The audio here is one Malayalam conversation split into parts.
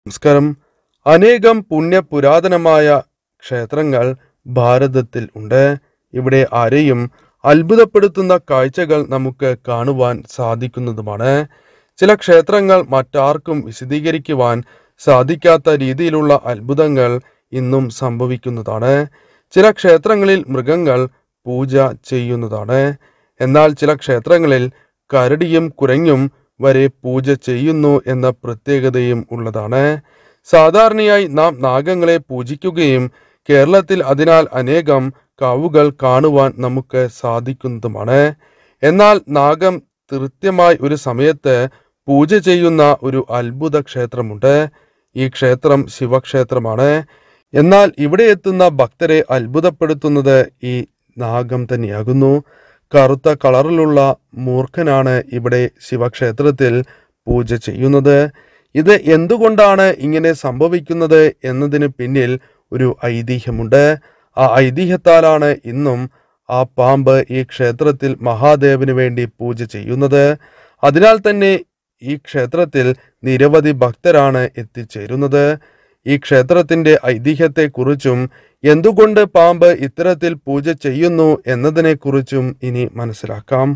നമസ്കാരം അനേകം പുണ്യപുരാതനമായ ക്ഷേത്രങ്ങൾ ഭാരതത്തിൽ ഉണ്ട് ഇവിടെ ആരെയും അത്ഭുതപ്പെടുത്തുന്ന കാഴ്ചകൾ നമുക്ക് കാണുവാൻ സാധിക്കുന്നതുമാണ് ചില ക്ഷേത്രങ്ങൾ മറ്റാർക്കും വിശദീകരിക്കുവാൻ സാധിക്കാത്ത രീതിയിലുള്ള അത്ഭുതങ്ങൾ ഇന്നും സംഭവിക്കുന്നതാണ് ചില ക്ഷേത്രങ്ങളിൽ മൃഗങ്ങൾ പൂജ ചെയ്യുന്നതാണ് എന്നാൽ ചില ക്ഷേത്രങ്ങളിൽ കരടിയും കുരങ്ങും വരെ പൂജ ചെയ്യുന്നു എന്ന പ്രത്യേകതയും ഉള്ളതാണ് സാധാരണയായി നാം നാഗങ്ങളെ പൂജിക്കുകയും കേരളത്തിൽ അതിനാൽ അനേകം കാവുകൾ കാണുവാൻ നമുക്ക് സാധിക്കുന്നതുമാണ് എന്നാൽ നാഗം കൃത്യമായി ഒരു സമയത്ത് പൂജ ചെയ്യുന്ന ഒരു അത്ഭുത ക്ഷേത്രമുണ്ട് ഈ ക്ഷേത്രം ശിവക്ഷേത്രമാണ് എന്നാൽ ഇവിടെ എത്തുന്ന ഭക്തരെ അത്ഭുതപ്പെടുത്തുന്നത് ഈ നാഗം തന്നെയാകുന്നു കറുത്ത കളറിലുള്ള മൂർഖനാണ് ഇവിടെ ശിവക്ഷേത്രത്തിൽ പൂജ ചെയ്യുന്നത് ഇത് എന്തുകൊണ്ടാണ് ഇങ്ങനെ സംഭവിക്കുന്നത് എന്നതിന് പിന്നിൽ ഒരു ഐതിഹ്യമുണ്ട് ആ ഐതിഹ്യത്താലാണ് ഇന്നും ആ പാമ്പ് ഈ ക്ഷേത്രത്തിൽ മഹാദേവന് വേണ്ടി പൂജ ചെയ്യുന്നത് അതിനാൽ തന്നെ ഈ ക്ഷേത്രത്തിൽ നിരവധി ഭക്തരാണ് എത്തിച്ചേരുന്നത് ഈ ക്ഷേത്രത്തിന്റെ ഐതിഹ്യത്തെക്കുറിച്ചും എന്തുകൊണ്ട് പാമ്പ് ഇത്തരത്തിൽ പൂജ ചെയ്യുന്നു എന്നതിനെക്കുറിച്ചും ഇനി മനസ്സിലാക്കാം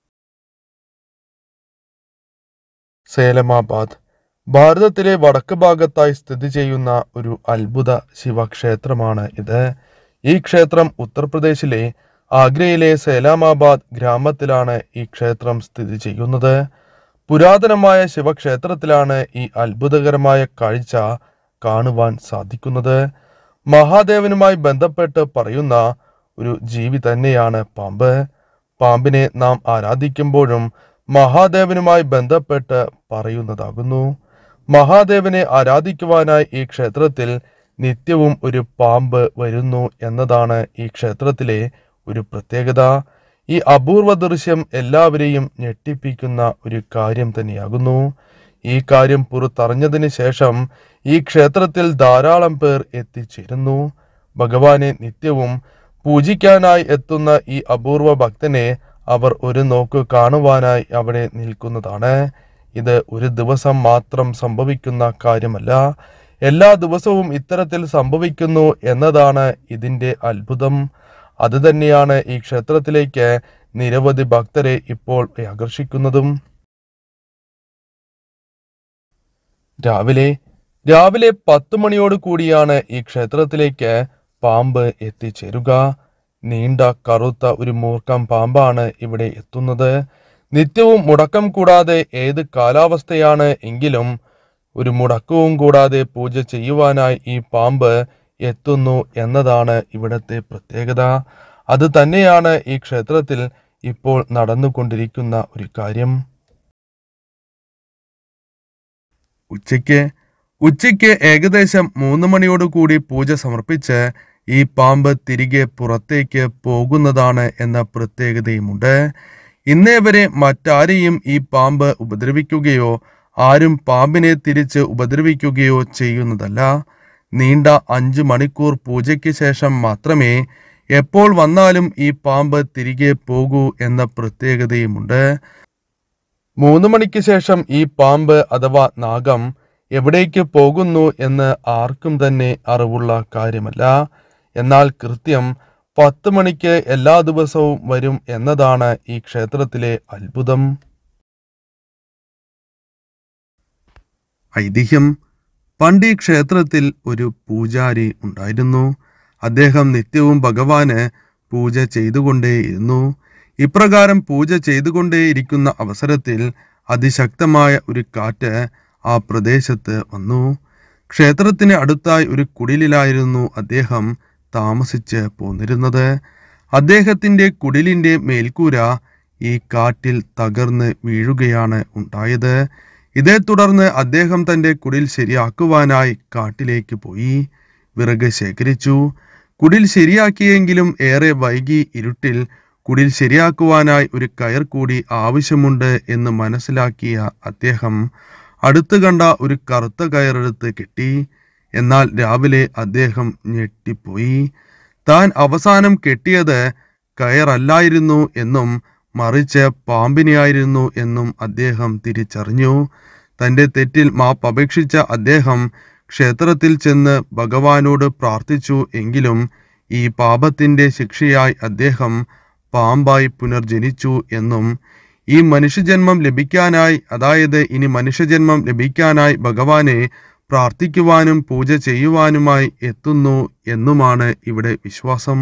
സേലമാബാദ് ഭാരതത്തിലെ വടക്ക് ഭാഗത്തായി സ്ഥിതി ചെയ്യുന്ന ഒരു അത്ഭുത ശിവക്ഷേത്രമാണ് ഇത് ഈ ക്ഷേത്രം ഉത്തർപ്രദേശിലെ ആഗ്രയിലെ സേലാമാബാദ് ഗ്രാമത്തിലാണ് ഈ ക്ഷേത്രം സ്ഥിതി ചെയ്യുന്നത് പുരാതനമായ ശിവക്ഷേത്രത്തിലാണ് ഈ അത്ഭുതകരമായ കാഴ്ച കാണുവാൻ സാധിക്കുന്നത് മഹാദേവനുമായി ബന്ധപ്പെട്ട് പറയുന്ന ഒരു ജീവി തന്നെയാണ് പാമ്പ് പാമ്പിനെ നാം ആരാധിക്കുമ്പോഴും മഹാദേവനുമായി ബന്ധപ്പെട്ട് പറയുന്നതാകുന്നു മഹാദേവനെ ആരാധിക്കുവാനായി ഈ ക്ഷേത്രത്തിൽ നിത്യവും ഒരു പാമ്പ് വരുന്നു എന്നതാണ് ഈ ക്ഷേത്രത്തിലെ ഒരു പ്രത്യേകത ഈ അപൂർവ ദൃശ്യം എല്ലാവരെയും ഞെട്ടിപ്പിക്കുന്ന ഒരു കാര്യം തന്നെയാകുന്നു ഈ കാര്യം പുറത്തറിഞ്ഞതിന് ശേഷം ഈ ക്ഷേത്രത്തിൽ ധാരാളം പേർ എത്തിച്ചേരുന്നു ഭഗവാനെ നിത്യവും പൂജിക്കാനായി എത്തുന്ന ഈ അപൂർവ ഭക്തനെ അവർ ഒരു നോക്ക് കാണുവാനായി അവിടെ നിൽക്കുന്നതാണ് ഇത് ഒരു ദിവസം മാത്രം സംഭവിക്കുന്ന കാര്യമല്ല എല്ലാ ദിവസവും ഇത്തരത്തിൽ സംഭവിക്കുന്നു എന്നതാണ് ഇതിൻ്റെ അത്ഭുതം അതുതന്നെയാണ് ഈ ക്ഷേത്രത്തിലേക്ക് നിരവധി ഭക്തരെ ഇപ്പോൾ ആകർഷിക്കുന്നതും രാവിലെ രാവിലെ പത്ത് മണിയോട് കൂടിയാണ് ഈ ക്ഷേത്രത്തിലേക്ക് പാമ്പ് എത്തിച്ചേരുക നീണ്ട കറുത്ത ഒരു മൂർഖം പാമ്പാണ് ഇവിടെ എത്തുന്നത് നിത്യവും മുടക്കം കൂടാതെ ഏത് കാലാവസ്ഥയാണ് എങ്കിലും ഒരു മുടക്കവും കൂടാതെ പൂജ ചെയ്യുവാനായി ഈ പാമ്പ് എത്തുന്നു എന്നതാണ് ഇവിടുത്തെ പ്രത്യേകത അത് തന്നെയാണ് ഈ ക്ഷേത്രത്തിൽ ഇപ്പോൾ നടന്നുകൊണ്ടിരിക്കുന്ന ഒരു കാര്യം ഉച്ചയ്ക്ക് ഉച്ചയ്ക്ക് ഏകദേശം മൂന്ന് മണിയോട് കൂടി പൂജ സമർപ്പിച്ച് ഈ പാമ്പ് തിരികെ പുറത്തേക്ക് പോകുന്നതാണ് എന്ന പ്രത്യേകതയുമുണ്ട് ഇന്നേ വരെ മറ്റാരെയും ഈ പാമ്പ് ഉപദ്രവിക്കുകയോ ആരും പാമ്പിനെ തിരിച്ച് ഉപദ്രവിക്കുകയോ ചെയ്യുന്നതല്ല നീണ്ട അഞ്ച് മണിക്കൂർ പൂജയ്ക്ക് ശേഷം മാത്രമേ എപ്പോൾ വന്നാലും ഈ പാമ്പ് തിരികെ പോകൂ എന്ന പ്രത്യേകതയുമുണ്ട് മൂന്ന് മണിക്ക് ശേഷം ഈ പാമ്പ് അഥവാ നാഗം എവിടേക്ക് പോകുന്നു എന്ന് ആർക്കും തന്നെ അറിവുള്ള കാര്യമല്ല എന്നാൽ കൃത്യം പത്ത് മണിക്ക് എല്ലാ ദിവസവും വരും എന്നതാണ് ഈ ക്ഷേത്രത്തിലെ അത്ഭുതം ഐതിഹ്യം പണ്ട് ഈ ക്ഷേത്രത്തിൽ ഒരു പൂജാരി ഉണ്ടായിരുന്നു അദ്ദേഹം നിത്യവും ഭഗവാന് പൂജ ചെയ്തുകൊണ്ടേയിരുന്നു ഇപ്രകാരം പൂജ ചെയ്തുകൊണ്ടേയിരിക്കുന്ന അവസരത്തിൽ അതിശക്തമായ ഒരു കാറ്റ് ആ പ്രദേശത്ത് വന്നു ക്ഷേത്രത്തിന് അടുത്തായി ഒരു കുടിലിലായിരുന്നു അദ്ദേഹം താമസിച്ച് പോന്നിരുന്നത് അദ്ദേഹത്തിൻ്റെ കുടിലിൻ്റെ മേൽക്കൂര ഈ കാറ്റിൽ തകർന്ന് വീഴുകയാണ് ഉണ്ടായത് ഇതേ തുടർന്ന് അദ്ദേഹം തൻ്റെ കുടിൽ ശരിയാക്കുവാനായി കാട്ടിലേക്ക് പോയി വിറക് ശേഖരിച്ചു കുടിൽ ശരിയാക്കിയെങ്കിലും ഏറെ വൈകി ഇരുട്ടിൽ കുടിൽ ശരിയാക്കുവാനായി ഒരു കയർ കൂടി ആവശ്യമുണ്ട് എന്ന് മനസ്സിലാക്കിയ അദ്ദേഹം അടുത്ത് കണ്ട ഒരു കറുത്ത കയറെടുത്ത് കെട്ടി എന്നാൽ രാവിലെ അദ്ദേഹം ഞെട്ടിപ്പോയി താൻ അവസാനം കെട്ടിയത് കയറല്ലായിരുന്നു എന്നും മറിച്ച് പാമ്പിനെയായിരുന്നു എന്നും അദ്ദേഹം തിരിച്ചറിഞ്ഞു തന്റെ തെറ്റിൽ മാപ്പ് അപേക്ഷിച്ച അദ്ദേഹം ക്ഷേത്രത്തിൽ ചെന്ന് ഭഗവാനോട് പ്രാർത്ഥിച്ചു എങ്കിലും ഈ പാപത്തിന്റെ ശിക്ഷയായി അദ്ദേഹം പാമ്പായി പുനർജനിച്ചു എന്നും ഈ മനുഷ്യജന്മം ലഭിക്കാനായി അതായത് ഇനി മനുഷ്യജന്മം ലഭിക്കാനായി ഭഗവാനെ പ്രാർത്ഥിക്കുവാനും പൂജ ചെയ്യുവാനുമായി എത്തുന്നു എന്നുമാണ് ഇവിടെ വിശ്വാസം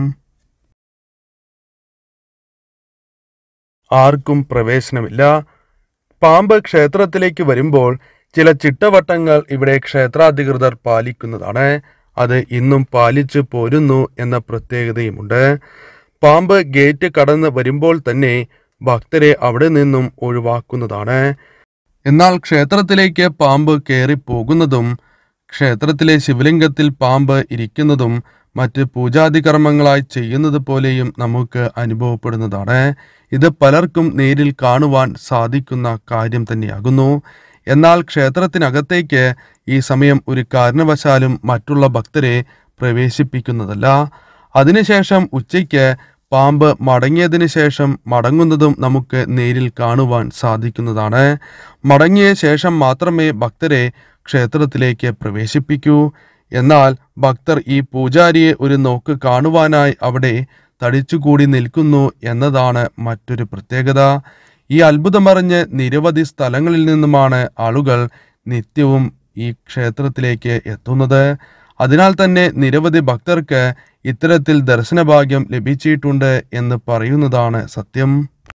ആർക്കും പ്രവേശനമില്ല പാമ്പ് ക്ഷേത്രത്തിലേക്ക് വരുമ്പോൾ ചില ചിട്ടവട്ടങ്ങൾ ഇവിടെ ക്ഷേത്രാധികൃതർ പാലിക്കുന്നതാണ് അത് ഇന്നും പാലിച്ചു പോരുന്നു എന്ന പ്രത്യേകതയുമുണ്ട് പാമ്പ് ഗേറ്റ് കടന്ന് വരുമ്പോൾ തന്നെ ഭക്തരെ അവിടെ നിന്നും ഒഴിവാക്കുന്നതാണ് എന്നാൽ ക്ഷേത്രത്തിലേക്ക് പാമ്പ് കയറി പോകുന്നതും ക്ഷേത്രത്തിലെ ശിവലിംഗത്തിൽ പാമ്പ് ഇരിക്കുന്നതും മറ്റ് പൂജാതി കർമ്മങ്ങളായി ചെയ്യുന്നത് പോലെയും നമുക്ക് അനുഭവപ്പെടുന്നതാണ് ഇത് പലർക്കും നേരിൽ കാണുവാൻ സാധിക്കുന്ന കാര്യം തന്നെയാകുന്നു എന്നാൽ ക്ഷേത്രത്തിനകത്തേക്ക് ഈ സമയം ഒരു കാരണവശാലും മറ്റുള്ള ഭക്തരെ പ്രവേശിപ്പിക്കുന്നതല്ല അതിനുശേഷം ഉച്ചയ്ക്ക് പാമ്പ് മടങ്ങിയതിനു ശേഷം മടങ്ങുന്നതും നമുക്ക് നേരിൽ കാണുവാൻ സാധിക്കുന്നതാണ് മടങ്ങിയ ശേഷം മാത്രമേ ഭക്തരെ ക്ഷേത്രത്തിലേക്ക് പ്രവേശിപ്പിക്കൂ എന്നാൽ ഭക്തർ ഈ പൂജാരിയെ ഒരു നോക്ക് കാണുവാനായി അവിടെ തടിച്ചുകൂടി നിൽക്കുന്നു എന്നതാണ് മറ്റൊരു പ്രത്യേകത ഈ അത്ഭുതമറിഞ്ഞ് നിരവധി സ്ഥലങ്ങളിൽ നിന്നുമാണ് ആളുകൾ നിത്യവും ഈ ക്ഷേത്രത്തിലേക്ക് എത്തുന്നത് അതിനാൽ തന്നെ നിരവധി ഭക്തർക്ക് ഇത്തരത്തിൽ ദർശനഭാഗ്യം ലഭിച്ചിട്ടുണ്ട് എന്ന് പറയുന്നതാണ് സത്യം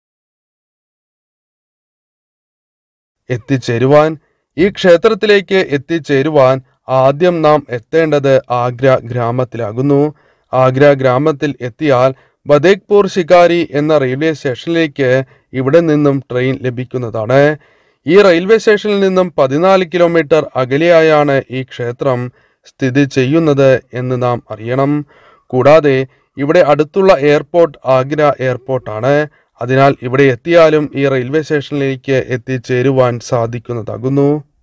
എത്തിച്ചേരുവാൻ ഈ ക്ഷേത്രത്തിലേക്ക് എത്തിച്ചേരുവാൻ ആദ്യം നാം എത്തേണ്ടത് ആഗ്ര ഗ്രാമത്തിലാകുന്നു ആഗ്ര ഗ്രാമത്തിൽ എത്തിയാൽ ബദേക്പൂർ ശികാരി എന്ന റെയിൽവേ സ്റ്റേഷനിലേക്ക് ഇവിടെ നിന്നും ട്രെയിൻ ലഭിക്കുന്നതാണ് ഈ റെയിൽവേ സ്റ്റേഷനിൽ നിന്നും പതിനാല് കിലോമീറ്റർ അകലെയായാണ് ഈ ക്ഷേത്രം സ്ഥിതി ചെയ്യുന്നത് എന്ന് നാം അറിയണം കൂടാതെ ഇവിടെ അടുത്തുള്ള എയർപോർട്ട് ആഗ്ര എയർപോർട്ടാണ് അതിനാൽ ഇവിടെ എത്തിയാലും ഈ റെയിൽവേ സ്റ്റേഷനിലേക്ക് എത്തിച്ചേരുവാൻ സാധിക്കുന്നതാകുന്നു